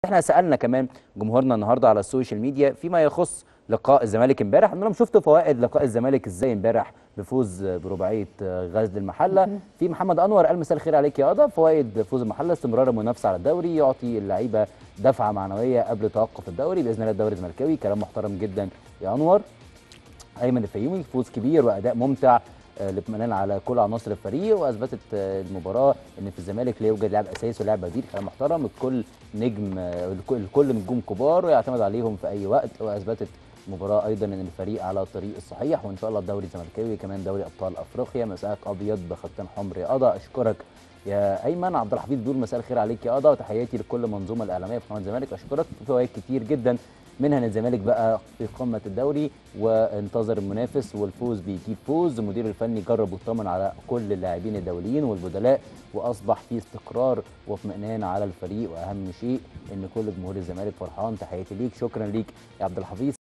احنا سالنا كمان جمهورنا النهارده على السوشيال ميديا فيما يخص لقاء الزمالك امبارح قلنا لهم شفتوا فوائد لقاء الزمالك ازاي امبارح بفوز برباعيه غزل المحله في محمد انور قال مساء الخير عليك يا قضا فوائد فوز المحله استمرار المنافسه على الدوري يعطي اللعيبه دفعه معنويه قبل توقف الدوري باذن الله الدوري الزملكاوي كلام محترم جدا يا انور ايمن الفيومي فوز كبير واداء ممتع الاطمئنان على كل عناصر الفريق واثبتت المباراه ان في الزمالك لا يوجد لاعب اساسي ولاعب بديل كلام محترم الكل نجم الكل نجوم كبار ويعتمد عليهم في اي وقت واثبتت المباراه ايضا ان الفريق على الطريق الصحيح وان شاء الله الدوري الزملكاوي كمان دوري ابطال افريقيا مساءك ابيض بخطين حمر يا قضا اشكرك يا ايمن عبد الحفيظ بيقول مساء الخير عليك يا قضا وتحياتي لكل المنظومه الاعلاميه في قناه الزمالك اشكرك في فوائد كتير جدا منها ان الزمالك بقى في قمه الدوري وانتظر المنافس والفوز بيجيب فوز المدير الفني جرب واطمن على كل اللاعبين الدوليين والبدلاء واصبح في استقرار واطمئنان على الفريق واهم شيء ان كل جمهور الزمالك فرحان تحياتي ليك شكرا ليك يا عبد الحفيظ